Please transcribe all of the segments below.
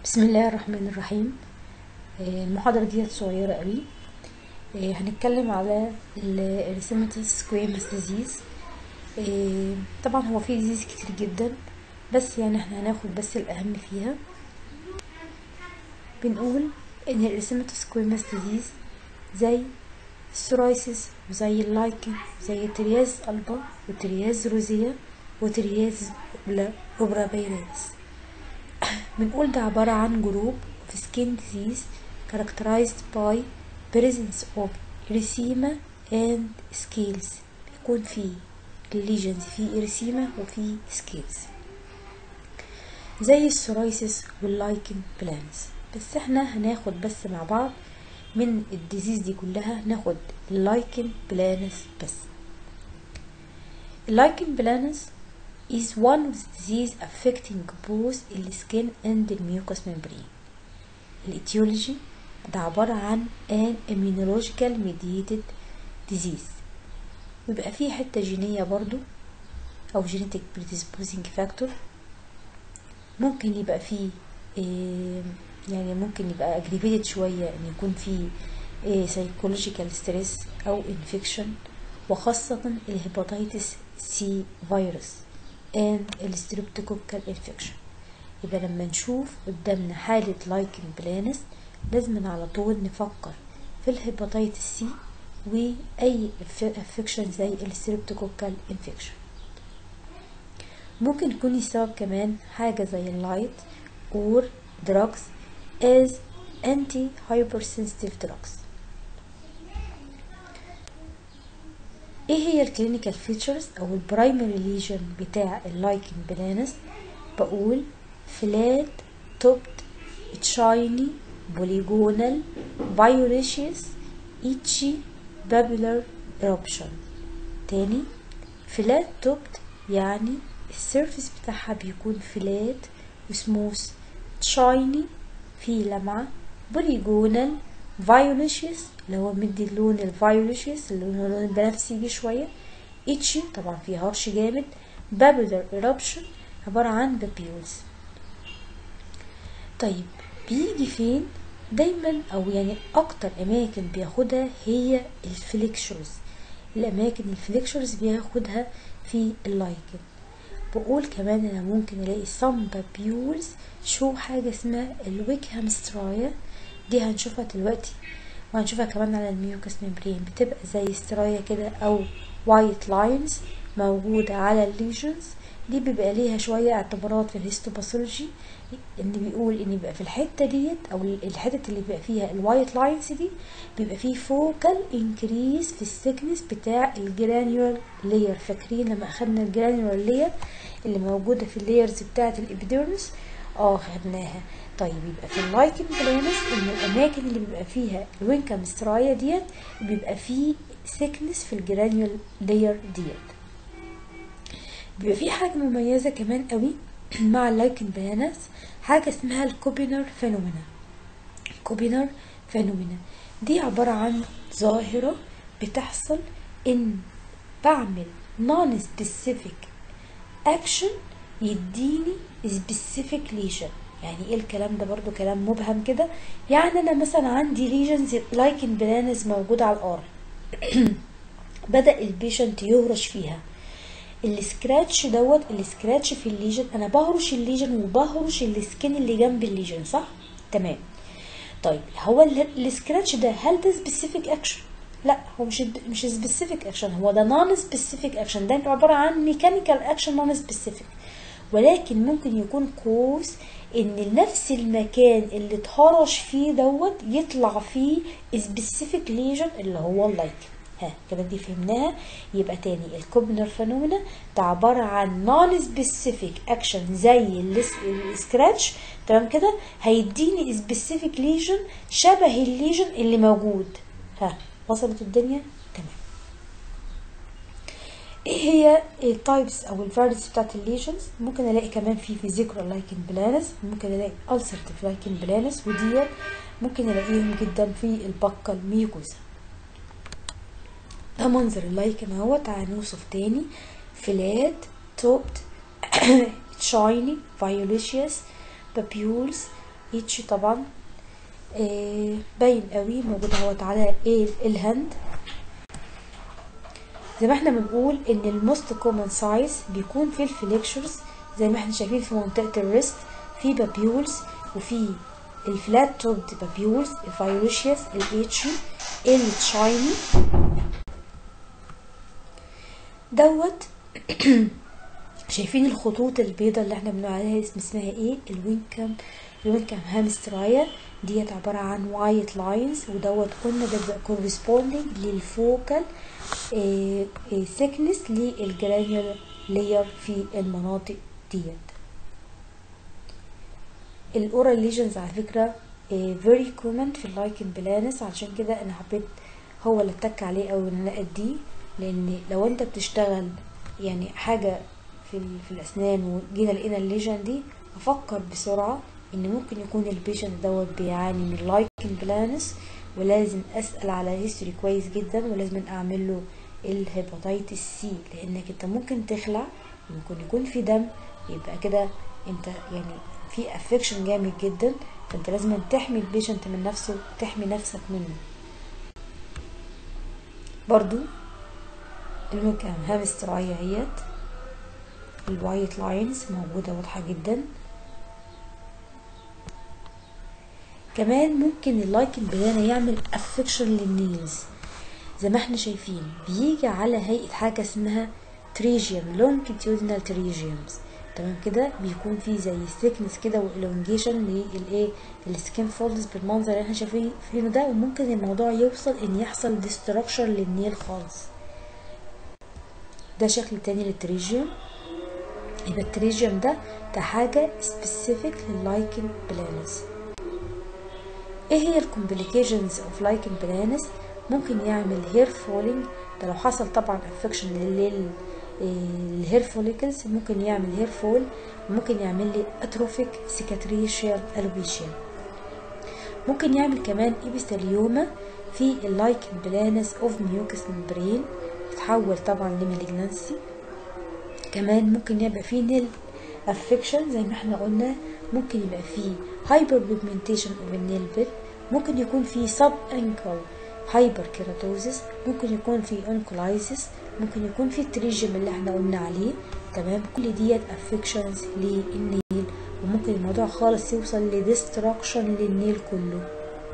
بسم الله الرحمن الرحيم آه، المحاضرة ديت صغيرة قوي آه، هنتكلم على الريسيماتيس سكويموس ديزيز طبعا هو في ديزيز كتير جدا بس يعني احنا هناخد بس الأهم فيها بنقول ان الريسيماتيس سكويموس ديزيز زي السورايسيس وزي اللايكن زي ترياز ألبا وترياز روزيا وترياز روبرابيريس بنقول ده عبارة عن جروب of skin disease characterized by presence of erythema and scales بيكون في الليجنز في erythema وفي scales زي السورايسيس واللايكن بلانز بس احنا هناخد بس مع بعض من الديزيز دي كلها ناخد اللايكن بلانس بس اللايكن بلانس is one of the disease affecting both the skin and the mucous membrane. الاتيولوجي ده عبارة عن an immunological mediated disease ويبقى فيه حتة جينية برضو أو genetic predisposing factor ممكن يبقى فيه إيه يعني ممكن يبقى aggravated شوية إن يكون فيه إيه psychological stress أو infection وخاصة الهيباتيتس سي فيروس and الستريبتوكوكال انفكشن يبقى لما نشوف قدامنا حالة لايكن بلانس لازم على طول نفكر في الهيباتيتس سي واي انفكشن زي الستريبتوكوكال انفكشن ممكن يكون السبب كمان حاجة زي اللايت or drugs as anti hypersensitive drugs ايه هي الكلينيكال فيتشرز او البرايمري ليجن بتاع اللايكن بلانس بقول فلات توبت تشايني بوليجونال فايوليشيس ايتشي بابولار eruption تاني فلات توبت يعني السيرفيس بتاعها بيكون فلات وسموث تشايني فيه لمعة بوليجونال فايوليشيس اللي هو مدي اللون الفايوليشيس اللي هو اللون البنفسجي شوية اتشي طبعا فيه هرش جامد بابولار eruption عبارة عن بابيولز طيب بيجي فين دايما او يعني اكتر اماكن بياخدها هي الفليكشرز الاماكن الفليكشرز بياخدها في اللايكن بقول كمان انا ممكن الاقي some papules شو حاجة اسمها الويكهام سترايا دي هنشوفها دلوقتي وهنشوفها كمان على الميوكس ممبرين بتبقى زي سترايا كده او وايت لاينز موجودة على الليجنز دي بيبقى ليها شوية اعتبارات في الهيستوباثولوجي ان بيقول ان بيبقى في الحتة ديت او الحتة اللي بيبقى فيها الوايت لاينز دي بيبقى فيه فوكال انكريز في السكنس بتاع الجرانيول لاير فاكرين لما اخدنا الجرانيول لاير اللي موجودة في اللايرز بتاعة الابيديرمس اه خدناها طيب يبقى في اللايكن بلانس ان الاماكن اللي بيبقى فيها الوينكام سترايا ديت بيبقى فيه سيكنس في الجرانيول لاير ديت بيبقى في حاجة مميزة كمان قوي مع اللايكن بلانس حاجة اسمها الكوبينر فينومينا الكوبينر فينومينا دي عبارة عن ظاهرة بتحصل ان بعمل نون سبيسيفيك اكشن يديني سبيسيفيك ليجن يعني ايه الكلام ده برضو كلام مبهم كده يعني انا مثلا عندي ليجنز لايكن بلانز موجود على الارض بدا البيشنت يهرش فيها السكراتش دوت السكراتش في الليجن انا بهرش الليجن وبهرش السكين اللي جنب الليجن صح تمام طيب هو السكراتش ده هل ده سبيسيفيك اكشن لا هو مش مش سبيسيفيك اكشن هو ده نون سبيسيفيك اكشن ده عباره عن ميكانيكال اكشن نون سبيسيفيك ولكن ممكن يكون كوز ان نفس المكان اللي اتهرش فيه دوت يطلع فيه سبيسيفيك ليجن اللي هو اللايك ها كده دي فهمناها يبقى تاني الكوبنر فينومينا ده عبارة عن نون سبيسيفيك اكشن زي السكراتش تمام كده هيديني سبيسيفيك ليجن شبه الليجن اللي موجود ها وصلت الدنيا تمام ايه هي التايبس او الفاريتس بتاعت الليجنز ممكن الاقي كمان في فيزيكولار لايكن بلانس ممكن الاقي ulcerative لايكن بلانس وديت ممكن الاقيهم جدا في البكة الميوكوزا ده منظر اللايكن اهو تعالى نوصف تاني فلات توبت شايني فايوليشيوس papules اتش طبعا آه باين قوي موجود اهوت على ايه الهند زي ما احنا بنقول ان الموست كومن سايز بيكون في الفليكشرز زي ما احنا شايفين في منطقة الريست في بابيولز وفي الفلات توب بابيولز الفيروشيوس الاتشي التشايني دوت شايفين الخطوط البيضاء اللي احنا بنقول عليها اسم اسمها ايه الوينكم الوينكم هامسترايا ديت عبارة عن وايت لاينز ودوت قلنا ده بيبقى كورسبوندنج للفوكال سيكنس للجرانيولار لاير في المناطق ديت الاورال ليجنز على فكرة فيري كومن في اللايكن بلانس علشان كده انا حبيت هو اللي اتك عليه او ان انا اديه لان لو انت بتشتغل يعني حاجة في, في الاسنان وجينا لقينا الليجن دي افكر بسرعة ان ممكن يكون البيشنت دوت بيعاني من لايكن بلانس ولازم اسال على هيستوري كويس جدا ولازم اعمل له الهيباتيتس سي لانك انت ممكن تخلع ممكن يكون في دم يبقى كده انت يعني في افكشن جامد جدا فانت لازم تحمي البيشنت من نفسه تحمي نفسك منه برضو المكان هامستراية اهيت الوايت لاينز موجودة واضحة جدا كمان ممكن اللايكن بلانا يعمل افكشن للنيلز زي ما احنا شايفين بيجي على هيئة حاجة اسمها تريجيوم لونجيتيودينال تريجيومز تمام كده بيكون في زي ثيكنس كده والونجيشن للايه السكين فولدز بالمنظر اللي احنا شايفينه ده وممكن الموضوع يوصل ان يحصل ديستراكشن للنيل خالص ده شكل تاني للتريجيوم يبقى التريجيوم ده ده حاجة سبيسيفيك لللايكن بلانس ايه هي الكومبليكيشنز اوف لايكن بلانس ممكن يعمل هير فولينج ده لو حصل طبعا افكشن لل الهير فوليكلز ممكن يعمل هير فول ممكن يعمل لي اتروفيك سيكاتريشيال الويشيا ممكن يعمل كمان ايبيثيليوما في اللايكن بلانس اوف ميوكس ممبرين تتحول طبعا لمالجنسي كمان ممكن يبقى فيه نيل افكشن زي ما احنا قلنا ممكن يبقى فيه هايبر بيجمنتيشن اوف النيل بيت ممكن يكون فيه سب انكل هايبر كيراتوزيس ممكن يكون في انكولايزيس ممكن يكون في التريجيم اللي احنا قلنا عليه تمام كل ديت افكشنز للنيل وممكن الموضوع خالص يوصل لديستراكشن للنيل كله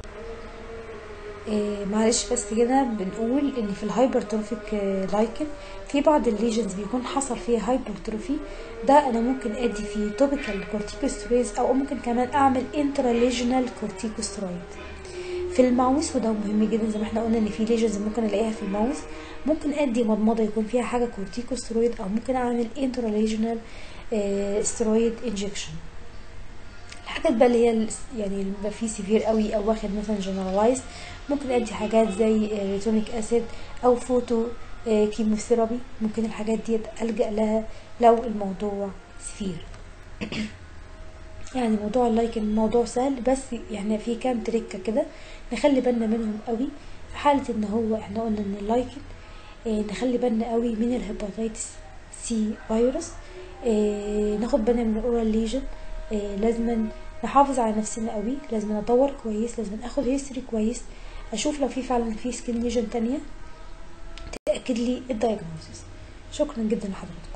إيه معلش بس كده بنقول ان في الهايبرتروفيك لايكن في بعض الليجنز بيكون حصل فيها هايبرتروفي ده انا ممكن ادي فيه توبيكال كورتيكوسترويدز او ممكن كمان اعمل انتراليجنال كورتيكوسترويد في الماوس وده مهم جدا زي ما احنا قلنا ان في ليجنز ممكن الاقيها في الماوس ممكن ادي مضمضه يكون فيها حاجه كورتيكوسترويد او ممكن اعمل انتراليجنال سترويد انجكشن الحاجات بقى اللي هي يعني اللي بيبقى فيه سيفير قوي او واخد مثلا جنرالايز ممكن ادي حاجات زي ريتونيك اسيد او فوتو كيموثيرابي ممكن الحاجات ديت الجا لها لو الموضوع سفير يعني موضوع اللايكن موضوع سهل بس يعني في كام تريكه كده نخلي بالنا منهم قوي في حاله ان هو احنا قلنا ان اللايكن اه نخلي بالنا قوي من الهيباتيتس سي فيروس اه ناخد بالنا من الاورال ليجن اه لازم نحافظ على نفسنا قوي لازم ادور كويس لازم اخد هيستوري كويس اشوف لو في فعلا في سكين ليجن تانية تاكد لي الدايجنوزيس شكرا جدا لحضرتك